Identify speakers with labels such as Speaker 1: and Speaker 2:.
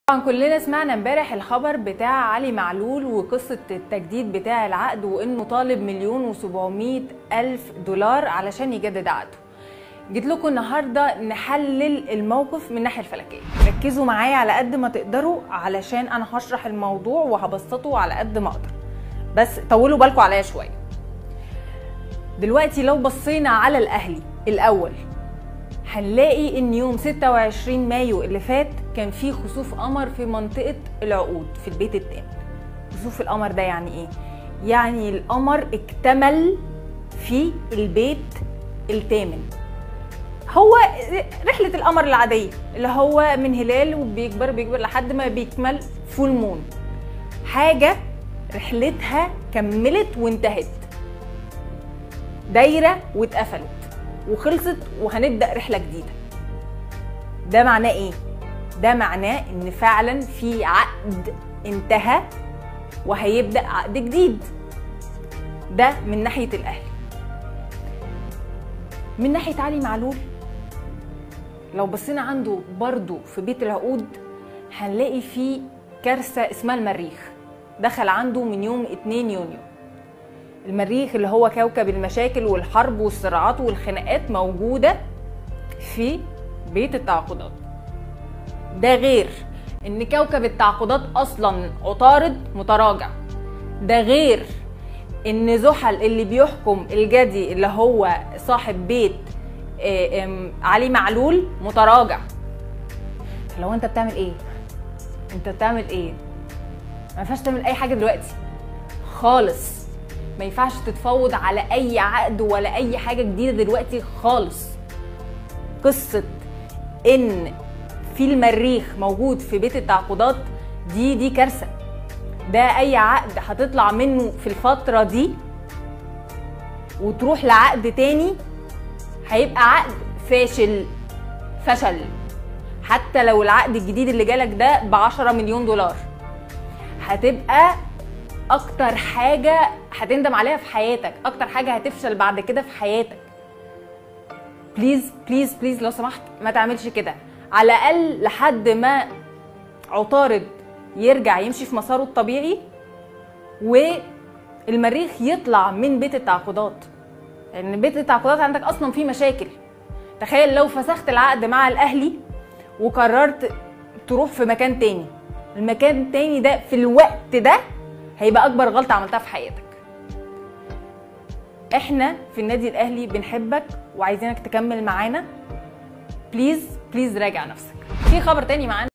Speaker 1: طبعا كلنا سمعنا امبارح الخبر بتاع علي معلول وقصة التجديد بتاع العقد وانه طالب مليون وسبعمية الف دولار علشان يجدد عقده جيت لكم النهارده نحلل الموقف من الناحيه الفلكيه ركزوا معايا على قد ما تقدروا علشان انا هشرح الموضوع وهبسطه على قد ما اقدر بس طولوا بالكم عليا شويه دلوقتي لو بصينا على الاهلي الاول هنلاقي ان يوم 26 مايو اللي فات كان في خسوف قمر في منطقه العقود في البيت الثامن خسوف القمر ده يعني ايه يعني القمر اكتمل في البيت الثامن هو رحله القمر العاديه اللي هو من هلال وبيكبر بيكبر لحد ما بيكمل فول مون حاجه رحلتها كملت وانتهت دايره واتقفلت وخلصت وهنبدا رحله جديده ده معناه ايه ده معناه ان فعلا في عقد انتهى وهيبدا عقد جديد ده من ناحيه الاهلي من ناحيه علي معلول لو بصينا عنده برضو في بيت العقود هنلاقي فيه كارثه اسمها المريخ دخل عنده من يوم 2 يونيو المريخ اللي هو كوكب المشاكل والحرب والصراعات والخناقات موجودة في بيت التعاقدات ده غير ان كوكب التعاقدات اصلا عطارد متراجع ده غير ان زحل اللي بيحكم الجدي اللي هو صاحب بيت علي معلول متراجع فلو انت بتعمل ايه انت بتعمل ايه ما ينفعش تعمل اي حاجه دلوقتي خالص ما ينفعش تتفاوض على اي عقد ولا اي حاجه جديده دلوقتي خالص قصه ان في المريخ موجود في بيت التعاقدات دي دي كارثه ده اي عقد هتطلع منه في الفتره دي وتروح لعقد تاني هيبقى عقد فاشل فشل حتى لو العقد الجديد اللي جالك ده ب 10 مليون دولار هتبقى اكتر حاجه هتندم عليها في حياتك اكتر حاجه هتفشل بعد كده في حياتك بليز بليز بليز لو سمحت ما تعملش كده على الاقل لحد ما عطارد يرجع يمشي في مساره الطبيعي والمريخ يطلع من بيت التعاقدات لان يعني بيت التعاقدات عندك اصلا فيه مشاكل تخيل لو فسخت العقد مع الاهلي وقررت تروح في مكان تاني المكان التاني ده في الوقت ده هيبقى اكبر غلطه عملتها في حياتك احنا في النادي الاهلي بنحبك وعايزينك تكمل معانا بليز بليز راجع نفسك في خبر تاني معانا